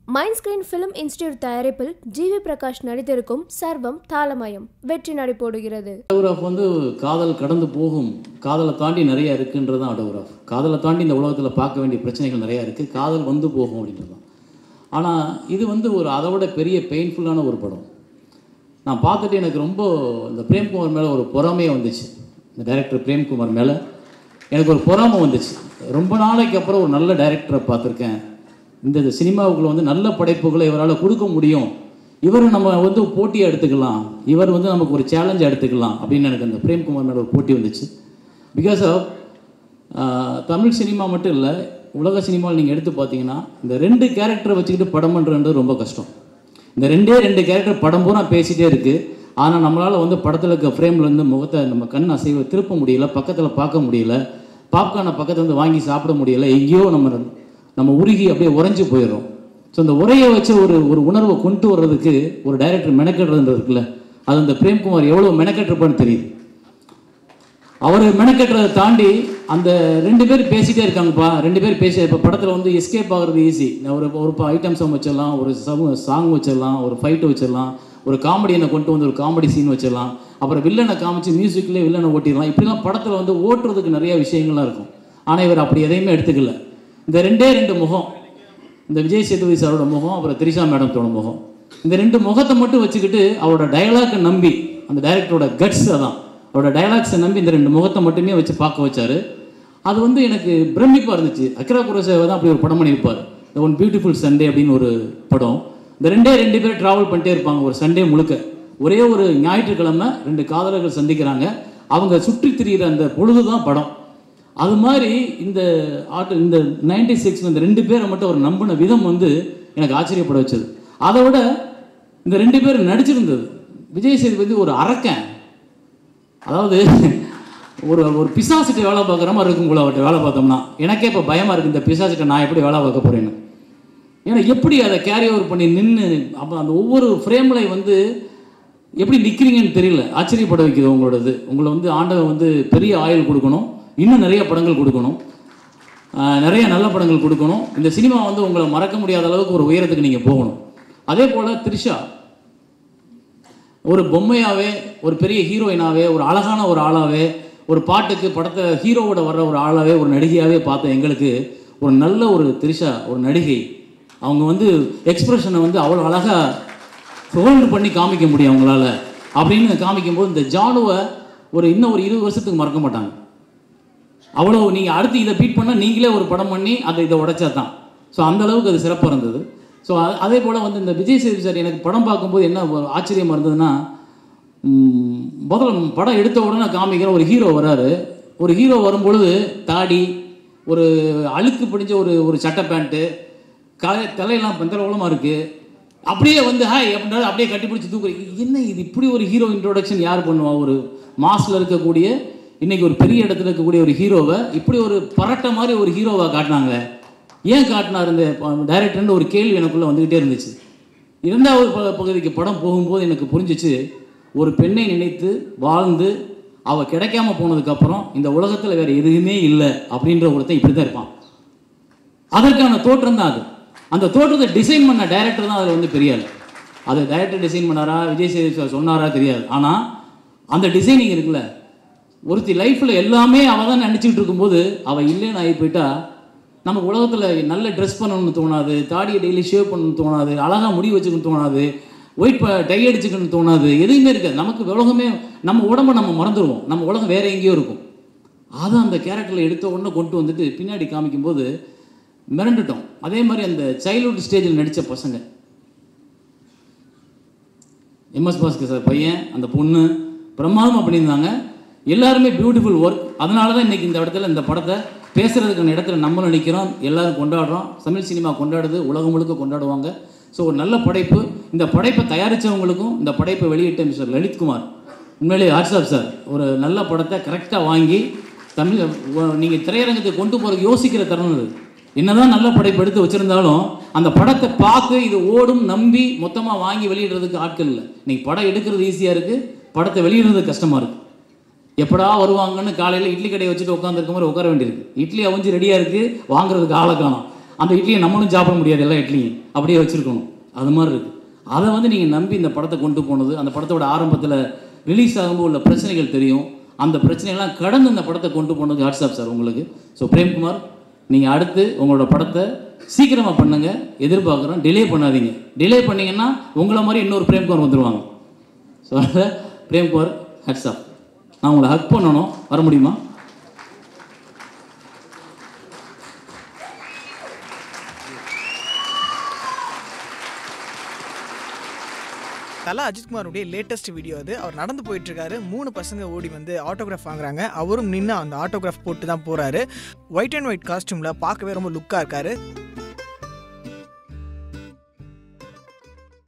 mind screen film institute தயாரிப்பில் GV Prakash நடித்திருக்கும் சர்வம் தாளமயம் வெற்றி நடைபோடுகிறது ஆட்டோகிராஃப் வந்து காதல் கடந்து போகும் காதலை தாண்டி நிறைய இருக்குன்றது தான் ஆட்டோகிராஃப் காதலை தாண்டி இந்த உலகத்தில் பார்க்க வேண்டிய பிரச்சனைகள் நிறையா இருக்குது காதல் வந்து போகும் அப்படின்றது தான் ஆனால் இது வந்து ஒரு அதை விட பெரிய பெயின்ஃபுல்லான ஒரு படம் நான் பார்த்துட்டு எனக்கு ரொம்ப இந்த பிரேம்குமார் மேலே ஒரு பொறாமையே வந்துச்சு இந்த டைரக்டர் பிரேம்குமார் மேலே எனக்கு ஒரு பொறாமை வந்துச்சு ரொம்ப நாளைக்கு அப்புறம் ஒரு நல்ல டைரக்டரை பார்த்துருக்கேன் இந்த சினிமாவுக்குள்ள வந்து நல்ல படைப்புகளை இவரால் கொடுக்க முடியும் இவரை நம்ம வந்து போட்டியாக எடுத்துக்கலாம் இவர் வந்து நமக்கு ஒரு சேலஞ்சை எடுத்துக்கலாம் அப்படின்னு எனக்கு அந்த பிரேம்குமார் மேலே ஒரு போட்டி வந்துச்சு பிகாஸ் ஆஃப் தமிழ் சினிமா மட்டும் இல்லை உலக சினிமாவில் நீங்கள் எடுத்து பார்த்தீங்கன்னா இந்த ரெண்டு கேரக்டரை வச்சுக்கிட்டு படம் பண்ணுறது ரொம்ப கஷ்டம் இந்த ரெண்டே ரெண்டு கேரக்டர் படம் பூரா பேசிகிட்டே இருக்குது ஆனால் நம்மளால் வந்து படத்தில் இருக்க ஃப்ரேம்லேருந்து முகத்தை நம்ம கண் அசைவை திருப்ப முடியல பக்கத்தில் பார்க்க முடியல பாப்கார்னை பக்கத்துல வந்து வாங்கி சாப்பிட முடியல எங்கேயோ நம்ம நம்ம உருகி அப்படியே உறைஞ்சு போயிடுறோம் ஸோ அந்த உரையை வச்ச ஒரு ஒரு உணர்வை கொண்டு வர்றதுக்கு ஒரு டைரக்டர் மெனக்கெடுறது இருக்குல்ல அது அந்த பிரேம்குமார் எவ்வளோ மெனக்கெட்டிருப்பான்னு தெரியுது அவர் மெனக்கட்டுறதை தாண்டி அந்த ரெண்டு பேர் பேசிட்டே இருக்காங்கப்பா ரெண்டு பேர் பேசி இப்போ படத்தில் வந்து எஸ்கேப் ஆகுறது ஈஸி ஒரு ஒரு ஐட்டம் சாங் வச்சிடலாம் ஒரு சாங் வச்சிடலாம் ஒரு ஃபைட்டு வச்சிடலாம் ஒரு காமெடியனை கொண்டு வந்து ஒரு காமெடி சீன் வச்சிடலாம் அப்புறம் வில்லனை காமிச்சு மியூசிக்லேயே வில்லனை ஓட்டிடலாம் இப்படிலாம் படத்தில் வந்து ஓட்டுறதுக்கு நிறைய விஷயங்கள்லாம் இருக்கும் ஆனால் இவர் அப்படி எதையுமே எடுத்துக்கல இந்த ரெண்டே ரெண்டு முகம் இந்த விஜய் சேதுபதி சாரோட முகம் அப்புறம் திரிஷா மேடத்தோட முகம் இந்த ரெண்டு முகத்தை மட்டும் வச்சுக்கிட்டு அவரோட டயலாக்கை நம்பி அந்த டைரக்டரோட கட்ஸ் அதான் அவரோட டயலாக்ஸை நம்பி இந்த ரெண்டு முகத்தை மட்டுமே வச்சு பார்க்க வச்சாரு அது வந்து எனக்கு பிரமிப்பாக இருந்துச்சு அக்ரா குரசேவா தான் அப்படி ஒரு படம் பண்ணியிருப்பார் இந்த ஒன் பியூட்டிஃபுல் சண்டே அப்படின்னு ஒரு படம் இந்த ரெண்டே ரெண்டு பேர் ட்ராவல் பண்ணிட்டே இருப்பாங்க ஒரு சண்டே முழுக்க ஒரே ஒரு ஞாயிற்றுக்கிழமை ரெண்டு காதலர்கள் சந்திக்கிறாங்க அவங்க சுற்றி திரியிற அந்த பொழுது தான் படம் அது மாதிரி இந்த ஆட்டு இந்த நைன்டி சிக்ஸ் இந்த ரெண்டு பேரை மட்டும் அவர் நம்பின விதம் வந்து எனக்கு ஆச்சரியப்பட வச்சது அதை விட இந்த ரெண்டு பேர் நடிச்சிருந்தது விஜய் சேதுபதி ஒரு அரக்கன் அதாவது ஒரு ஒரு பிசாசிட்ட வேலை பார்க்குற மாதிரி இருக்கும் போல அவர்கிட்ட வேலை பார்த்தோம்னா எனக்கே இப்போ பயமாக இருக்குது இந்த பிசாசிட்ட நான் எப்படி வேலை பார்க்க போகிறேன்னு ஏன்னா எப்படி அதை கேரி ஓவர் பண்ணி நின்று அப்போ அந்த ஒவ்வொரு ஃப்ரேமில் வந்து எப்படி நிற்கிறீங்கன்னு தெரியல ஆச்சரியப்பட வைக்குது உங்களோடது உங்களை வந்து ஆண்டவன் வந்து பெரிய ஆயுள் கொடுக்கணும் இன்னும் நிறைய படங்கள் கொடுக்கணும் ஆஹ் நிறைய நல்ல படங்கள் கொடுக்கணும் இந்த சினிமா வந்து உங்களை மறக்க முடியாத அளவுக்கு ஒரு உயரத்துக்கு நீங்கள் போகணும் அதே போல் த்ரிஷா ஒரு பொம்மையாவே ஒரு பெரிய ஹீரோயினாவே ஒரு அழகான ஒரு ஆளாவே ஒரு பாட்டுக்கு படத்தை ஹீரோவோட வர்ற ஒரு ஆளாவே ஒரு நடிகையாவே பார்த்த எங்களுக்கு ஒரு நல்ல ஒரு த்ரிஷா ஒரு நடிகை அவங்க வந்து எக்ஸ்பிரஷனை வந்து அவ்வளோ அழகாக ஹோல்டு பண்ணி காமிக்க முடியும் அவங்களால அப்படின்னு காமிக்கும்போது இந்த ஜானுவை ஒரு இன்னும் ஒரு இருபது வருஷத்துக்கு மறக்க மாட்டாங்க அவ்வளோ நீங்கள் அடுத்து இதை பீட் பண்ணால் நீங்களே ஒரு படம் பண்ணி அதை இதை உடைச்சா தான் ஸோ அந்த அளவுக்கு அது சிறப்பாக இருந்தது ஸோ அதே போல் வந்து இந்த விஜய் சேதுபதி சார் எனக்கு படம் பார்க்கும்போது என்ன ஒரு ஆச்சரியமாக இருந்ததுன்னா ம், முதல்ல படம் எடுத்த உடனே காமிக்கிற ஒரு ஹீரோ வராரு ஒரு ஹீரோ வரும்பொழுது தாடி ஒரு அழுக்கு பிடிச்ச ஒரு ஒரு சட்டை பேண்ட்டு கலை தலையெல்லாம் பந்தரவளமாக இருக்குது அப்படியே வந்து ஹாய் அப்படின்றது அப்படியே கட்டி பிடிச்சி தூக்குற என்ன இது இப்படி ஒரு ஹீரோ இன்ட்ரோடக்ஷன் யார் பண்ணுவா ஒரு மாஸில் இருக்கக்கூடிய இன்னைக்கு ஒரு பெரிய இடத்துல இருக்கக்கூடிய ஒரு ஹீரோவை இப்படி ஒரு பரட்டை மாதிரி ஒரு ஹீரோவை காட்டினாங்க ஏன் காட்டினார் இந்த டைரக்டர்னு ஒரு கேள்வி எனக்குள்ளே வந்துக்கிட்டே இருந்துச்சு இரண்டாவது ப- பகுதிக்கு படம் போகும்போது எனக்கு புரிஞ்சிச்சு ஒரு பெண்ணை நினைத்து வாழ்ந்து அவள் கிடைக்காம போனதுக்கப்புறம் இந்த உலகத்தில் வேற எதுவுமே இல்லை அப்படின்ற ஒருத்தன் இப்படி தான் இருப்பான் அதற்கான தோற்றம் தான் அது அந்த தோற்றத்தை டிசைன் பண்ண டைரக்டர் தான் அதில் வந்து பெரிய ஆள் அதை டைரக்டர் டிசைன் பண்ணாரா விஜய் சேது சார் சொன்னாரா தெரியாது ஆனால் அந்த டிசைனிங் இருக்குல்ல ஒருத்தி லைஃப்பில் எல்லாமே அவள் தான் நினச்சிக்கிட்டு இருக்கும்போது அவள் இல்லைன்னு ஆகி போயிட்டா நமக்கு உலகத்தில் நல்ல ட்ரெஸ் பண்ணணும்னு தோணாது தாடியை டெய்லி ஷேவ் பண்ணணும்னு தோணாது அழகாக முடி வச்சுக்கணும்னு தோணாது ஒயிட் டை அடிச்சுக்கணும்னு தோணாது எதுவுமே இருக்காது நமக்கு உலகமே நம்ம உடம்ப நம்ம மறந்துடுவோம் நம்ம உலகம் வேற எங்கேயோ இருக்கும் அதை அந்த கேரக்டரில் எடுத்த உடனே கொண்டு வந்துட்டு பின்னாடி காமிக்கும்போது மிரண்டுட்டோம் அதே மாதிரி அந்த சைல்ட்ஹுட் ஸ்டேஜில் நடித்த பசங்க எம்எஸ் பாஸ்கர் சார் பையன் அந்த பொண்ணு பிரமாதமாக பண்ணியிருந்தாங்க எல்லாருமே பியூட்டிஃபுல் ஒர்க் அதனால தான் இன்றைக்கி இந்த இடத்துல இந்த படத்தை பேசுகிறதுக்கான இடத்துல நம்மளும் நிற்கிறோம் எல்லாரும் கொண்டாடுறோம் தமிழ் சினிமா கொண்டாடுது உலகம் முழுக்க கொண்டாடுவாங்க ஸோ ஒரு நல்ல படைப்பு இந்த படைப்பை தயாரித்தவங்களுக்கும் இந்த படைப்பை வெளியிட்ட மிஸ்டர் லலித்குமார் உண்மையிலேயே வாட்ஸ்அப் சார் ஒரு நல்ல படத்தை கரெக்டாக வாங்கி தமிழ் நீங்கள் திரையரங்கத்துக்கு கொண்டு போகிறதுக்கு யோசிக்கிற தருணம் இது என்னதான் நல்ல படைப்பு எடுத்து வச்சுருந்தாலும் அந்த படத்தை பார்த்து இது ஓடும் நம்பி மொத்தமாக வாங்கி வெளியிடுறதுக்கு ஆட்கள் இல்லை இன்னைக்கு படம் எடுக்கிறது ஈஸியாக இருக்குது படத்தை வெளியிடுறது கஷ்டமாக இருக்குது எப்படா வருவாங்கன்னு காலையில் இட்லி கடையை வச்சுட்டு உட்காந்துருக்க மாதிரி உட்கார வேண்டியிருக்கு இட்லி அவிஞ்சு ரெடியாக இருக்குது வாங்குறதுக்கு ஆளை காணோம் அந்த இட்லியை நம்மளும் சாப்பிட முடியாது எல்லா இட்லியும் அப்படியே வச்சுருக்கணும் அது மாதிரி இருக்குது அதை வந்து நீங்கள் நம்பி இந்த படத்தை கொண்டு போனது அந்த படத்தோட ஆரம்பத்தில் ரிலீஸ் ஆகும்போது உள்ள பிரச்சனைகள் தெரியும் அந்த பிரச்சனைகள்லாம் கடந்து இந்த படத்தை கொண்டு போனது வாட்ஸ்அப் சார் உங்களுக்கு ஸோ பிரேம்குமார் நீங்கள் அடுத்து உங்களோட படத்தை சீக்கிரமாக பண்ணுங்க எதிர்பார்க்குறோம் டிலே பண்ணாதீங்க டிலே பண்ணீங்கன்னா உங்களை மாதிரி இன்னொரு பிரேம்குமார் வந்துடுவாங்க ஸோ அதனால் பிரேம்குமார் ஹட்ஸ்அப் நான் உங்களை ஹக் பண்ணணும் வர முடியுமா தலா அஜித்குமாருடைய லேட்டஸ்ட் வீடியோ அது அவர் நடந்து போயிட்டு இருக்காரு மூணு பசங்க ஓடி வந்து ஆட்டோகிராஃப் வாங்குறாங்க அவரும் நின்று அந்த ஆட்டோகிராஃப் போட்டு தான் போறாரு ஒயிட் அண்ட் ஒயிட் காஸ்டியூமில் பார்க்கவே ரொம்ப லுக்காக இருக்காரு